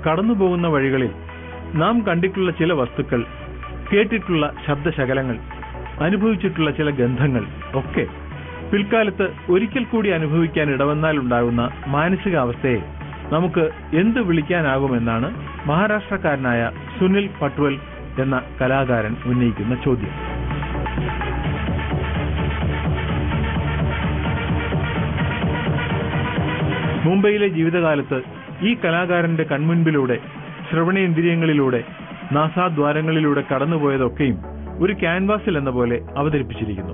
കടന്നുപോകുന്ന വഴികളിൽ നാം കണ്ടിട്ടുള്ള ചില വസ്തുക്കൾ കേട്ടിട്ടുള്ള ശബ്ദശകലങ്ങൾ അനുഭവിച്ചിട്ടുള്ള ചില ഗന്ധങ്ങൾ ഒക്കെ പിൽക്കാലത്ത് ഒരിക്കൽ കൂടി അനുഭവിക്കാൻ ഇടവന്നാലുണ്ടാകുന്ന മാനസികാവസ്ഥയെ നമുക്ക് എന്ത് വിളിക്കാനാകുമെന്നാണ് മഹാരാഷ്ട്രക്കാരനായ സുനിൽ പട്വൽ എന്ന കലാകാരൻ ഉന്നയിക്കുന്ന ചോദ്യം മുംബൈയിലെ ജീവിതകാലത്ത് ഈ കലാകാരന്റെ കൺമുൻപിലൂടെ ശ്രവണേന്ദ്രിയങ്ങളിലൂടെ നാസാദ്വാരങ്ങളിലൂടെ കടന്നുപോയതൊക്കെയും ഒരു ക്യാൻവാസിൽ എന്ന പോലെ അവതരിപ്പിച്ചിരിക്കുന്നു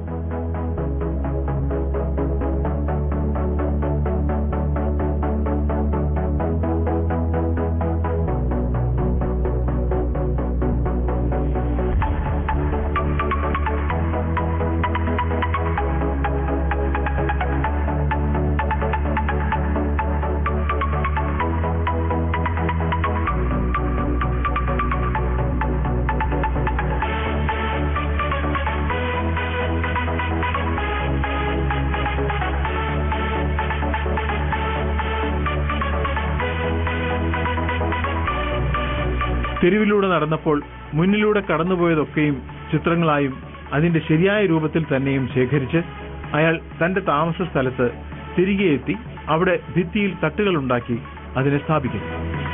തെരുവിലൂടെ നടന്നപ്പോൾ മുന്നിലൂടെ കടന്നുപോയതൊക്കെയും ചിത്രങ്ങളായും അതിന്റെ ശരിയായ രൂപത്തിൽ തന്നെയും ശേഖരിച്ച് അയാൾ തന്റെ താമസ സ്ഥലത്ത് തിരികെ എത്തി അവിടെ ഭിത്തിയിൽ തട്ടുകളുണ്ടാക്കി അതിനെ സ്ഥാപിക്കുന്നു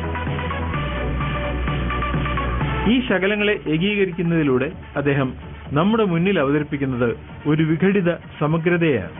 ഈ ശകലങ്ങളെ ഏകീകരിക്കുന്നതിലൂടെ അദ്ദേഹം നമ്മുടെ മുന്നിൽ അവതരിപ്പിക്കുന്നത് ഒരു വിഘടിത സമഗ്രതയാണ്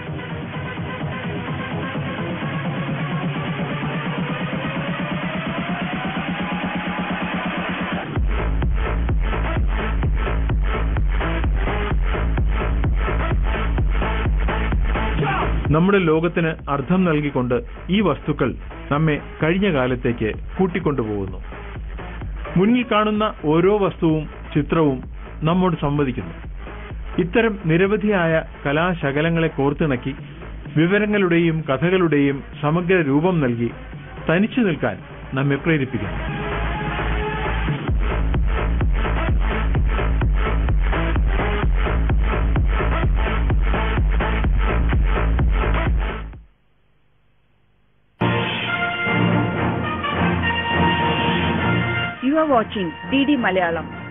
നമ്മുടെ ലോകത്തിന് അർത്ഥം നൽകിക്കൊണ്ട് ഈ വസ്തുക്കൾ നമ്മെ കഴിഞ്ഞ കാലത്തേക്ക് കൂട്ടിക്കൊണ്ടുപോകുന്നു മുന്നിൽ കാണുന്ന ഓരോ വസ്തുവും ചിത്രവും നമ്മോട് സംവദിക്കുന്നു ഇത്തരം നിരവധിയായ കലാശകലങ്ങളെ കോർത്തിണക്കി വിവരങ്ങളുടെയും കഥകളുടെയും സമഗ്ര രൂപം നൽകി തനിച്ചു നിൽക്കാൻ നമ്മെ പ്രേരിപ്പിക്കുന്നു You are watching DD Malayalam